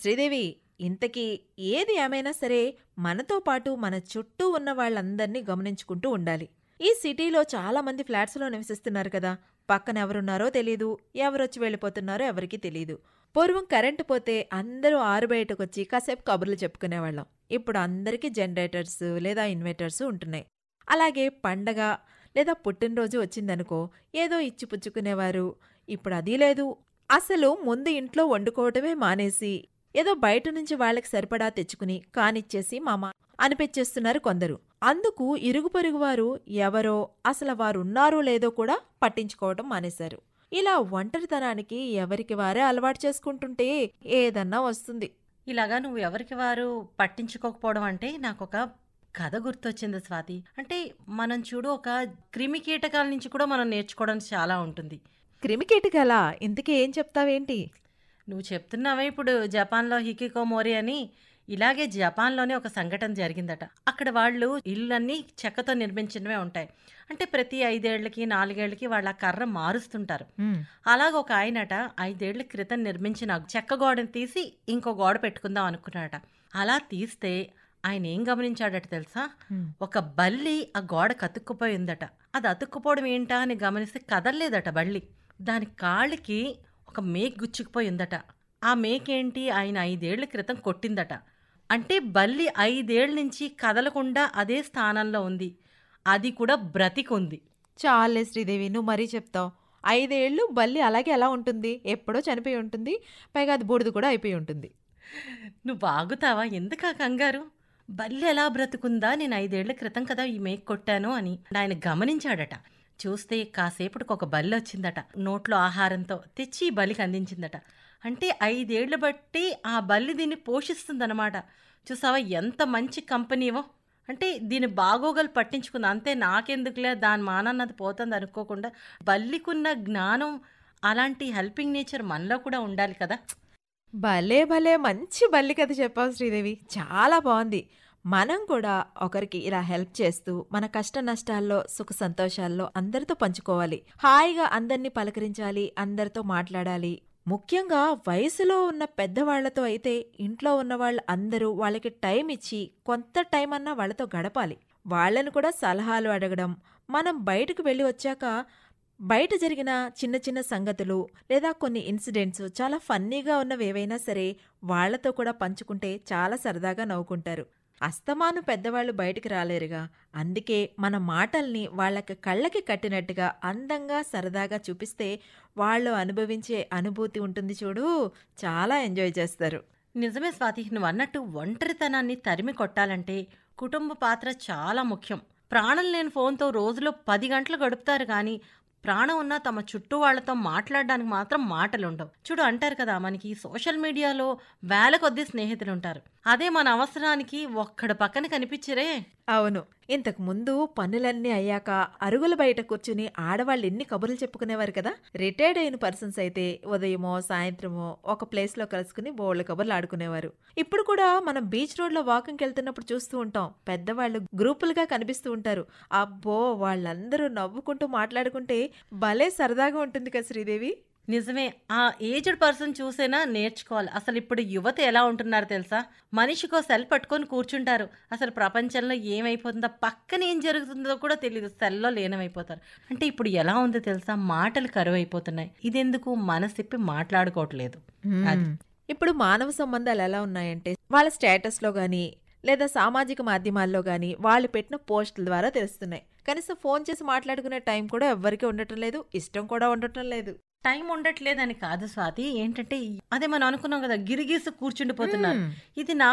శ్రీదేవి ఇంతకీ ఏది ఏమైనా సరే మనతో పాటు మన చుట్టూ ఉన్న వాళ్ళందర్నీ గమనించుకుంటూ ఉండాలి ఈ సిటీలో చాలా మంది ఫ్లాట్స్లో నివసిస్తున్నారు కదా పక్కన ఎవరున్నారో తెలీదు ఎవరొచ్చి వెళ్ళిపోతున్నారో ఎవరికీ తెలీదు పూర్వం కరెంటు పోతే అందరూ ఆరు బయటకొచ్చి కాసేపు కబుర్లు చెప్పుకునేవాళ్ళం ఇప్పుడు అందరికీ జనరేటర్స్ లేదా ఇన్వర్టర్స్ ఉంటున్నాయి అలాగే పండగ లేదా పుట్టినరోజు వచ్చిందనుకో ఏదో ఇచ్చి పుచ్చుకునేవారు ఇప్పుడు అది లేదు అసలు ముందు ఇంట్లో వండుకోవటమే మానేసి ఏదో బయట నుంచి వాళ్ళకి సరిపడా తెచ్చుకుని కానిచ్చేసి మామ అనిపించేస్తున్నారు కొందరు అందుకు ఇరుగు పొరుగు వారు ఎవరో అసలు వారున్నారో లేదో కూడా పట్టించుకోవటం మానేశారు ఇలా ఒంటరితనానికి ఎవరికి వారే అలవాటు చేసుకుంటుంటే ఏదన్నా వస్తుంది ఇలాగా నువ్వు ఎవరికి వారు పట్టించుకోకపోవడం అంటే నాకు ఒక కథ గుర్తొచ్చింది స్వాతి అంటే మనం చూడు ఒక క్రిమి కీటకాల నుంచి కూడా మనం నేర్చుకోవడానికి చాలా ఉంటుంది క్రిమికేటికలా ఇంతకీ ఏం చెప్తావేంటి నువ్వు చెప్తున్నావే ఇప్పుడు జపాన్లో హికికోమోరి అని ఇలాగే జపాన్లోనే ఒక సంఘటన జరిగిందట అక్కడ వాళ్ళు ఇళ్ళన్నీ చెక్కతో నిర్మించినవే ఉంటాయి అంటే ప్రతి ఐదేళ్లకి నాలుగేళ్లకి వాళ్ళ ఆ కర్ర మారుస్తుంటారు అలాగ ఒక ఆయనట ఐదేళ్ల క్రితం నిర్మించిన చెక్క గోడని తీసి ఇంకో గోడ పెట్టుకుందాం అనుకున్నాడట అలా తీస్తే ఆయన ఏం గమనించాడట తెలుసా ఒక బల్లి ఆ గోడ కతుక్కుపోయి ఉందట అది అతుక్కుపోవడం ఏంటా అని గమనిస్తే కదలలేదట బల్లి దాని కాళ్ళకి ఒక మేక్ గుచ్చుకుపోయి ఉందట ఆ మేక్ ఏంటి ఆయన ఐదేళ్ల క్రితం కొట్టిందట అంటే బల్లి ఐదేళ్ల నుంచి కదలకుండా అదే స్థానంలో ఉంది అది కూడా బ్రతికుంది చాలే శ్రీదేవి నువ్వు మరీ చెప్తావు ఐదేళ్లు బల్లి అలాగే ఎలా ఉంటుంది ఎప్పుడో చనిపోయి ఉంటుంది పైగా అది బూడిద కూడా అయిపోయి ఉంటుంది నువ్వు బాగుతావా ఎందుకా కంగారు బల్లి ఎలా బ్రతుకుందా నేను ఐదేళ్ల క్రితం కదా ఈ మేక్ కొట్టాను అని ఆయన గమనించాడట చూస్తే కాసేపటికి ఒక బల్లి వచ్చిందట నోట్లో ఆహారంతో తెచ్చి ఈ బలికి అందించిందట అంటే ఐదేళ్లు బట్టి ఆ బల్లి దీన్ని పోషిస్తుందన్నమాట చూసావా ఎంత మంచి కంపెనీవో అంటే దీని బాగోగలు పట్టించుకుంది అంతే నాకెందుకులే దాని మానన్నది పోతుంది అనుకోకుండా బల్లికున్న జ్ఞానం అలాంటి హెల్పింగ్ నేచర్ మనలో కూడా ఉండాలి కదా భలే భలే మంచి బల్లి కథ చెప్పావు శ్రీదేవి చాలా బాగుంది మనం కూడా ఒకరికి ఇలా హెల్ప్ చేస్తూ మన కష్ట నష్టాల్లో సుఖ సంతోషాల్లో అందరితో పంచుకోవాలి హాయిగా అందరినీ పలకరించాలి అందరితో మాట్లాడాలి ముఖ్యంగా వయసులో ఉన్న పెద్దవాళ్లతో అయితే ఇంట్లో ఉన్న వాళ్ళు అందరూ వాళ్ళకి టైం ఇచ్చి కొంత టైం అన్నా వాళ్ళతో గడపాలి వాళ్ళని కూడా సలహాలు అడగడం మనం బయటకు వెళ్ళి వచ్చాక బయట జరిగిన చిన్న చిన్న సంగతులు లేదా కొన్ని ఇన్సిడెంట్స్ చాలా ఫన్నీగా ఉన్నవి ఏవైనా సరే వాళ్లతో కూడా పంచుకుంటే చాలా సరదాగా నవ్వుకుంటారు అస్తమాను పెద్దవాళ్ళు బయటికి రాలేరుగా అందుకే మన మాటల్ని వాళ్ళకి కళ్ళకి కట్టినట్టుగా అందంగా సరదాగా చూపిస్తే వాళ్ళు అనుభవించే అనుభూతి ఉంటుంది చూడు చాలా ఎంజాయ్ చేస్తారు నిజమే స్వాతి నువ్వు అన్నట్టు ఒంటరితనాన్ని తరిమి కొట్టాలంటే కుటుంబ పాత్ర చాలా ముఖ్యం ప్రాణం లేని ఫోన్తో రోజులో పది గంటలు గడుపుతారు కానీ ప్రాణం ఉన్న తమ చుట్టూ వాళ్ళతో మాట్లాడడానికి మాత్రం మాటలు ఉండవు చూడు అంటారు కదా మనకి సోషల్ మీడియాలో వేల కొద్ది స్నేహితులు ఉంటారు అదే మన అవసరానికి ఒక్కడు పక్కన కనిపించరే అవును ఇంతకు ముందు పనులన్నీ అయ్యాక అరుగుల బయట కూర్చుని ఆడవాళ్ళు ఎన్ని కబుర్లు చెప్పుకునేవారు కదా రిటైర్డ్ అయిన పర్సన్స్ అయితే ఉదయమో సాయంత్రమో ఒక ప్లేస్లో కలుసుకుని బోళ్ళ కబుర్లు ఆడుకునేవారు ఇప్పుడు కూడా మనం బీచ్ రోడ్లో వాకింగ్కి వెళ్తున్నప్పుడు చూస్తూ ఉంటాం పెద్దవాళ్ళు గ్రూపులుగా కనిపిస్తూ ఉంటారు అబ్బో వాళ్ళందరూ నవ్వుకుంటూ మాట్లాడుకుంటే భలే సరదాగా ఉంటుంది కదా శ్రీదేవి నిజమే ఆ ఏజ్డ్ పర్సన్ చూసేనా నేర్చుకోవాలి అసలు ఇప్పుడు యువత ఎలా ఉంటున్నారు తెలుసా మనిషికో సెల్ పట్టుకొని కూర్చుంటారు అసలు ప్రపంచంలో ఏమైపోతుందో పక్కన ఏం జరుగుతుందో కూడా తెలియదు సెల్లో లీనమైపోతారు అంటే ఇప్పుడు ఎలా ఉందో తెలుసా మాటలు కరువు అయిపోతున్నాయి ఇదెందుకు మనసిప్పి మాట్లాడుకోవట్లేదు అది. ఇప్పుడు మానవ సంబంధాలు ఎలా ఉన్నాయంటే వాళ్ళ స్టేటస్లో గానీ లేదా సామాజిక మాధ్యమాల్లో గానీ వాళ్ళు పెట్టిన పోస్టుల ద్వారా తెలుస్తున్నాయి కనీసం ఫోన్ చేసి మాట్లాడుకునే టైం కూడా ఎవ్వరికీ ఉండటం లేదు ఇష్టం కూడా ఉండటం లేదు టైం ఉండట్లేదని కాదు స్వాతి ఏంటంటే అదే మనం అనుకున్నాం కదా గిరిగీసి కూర్చుండిపోతున్నారు మ్మ్. ఇది నా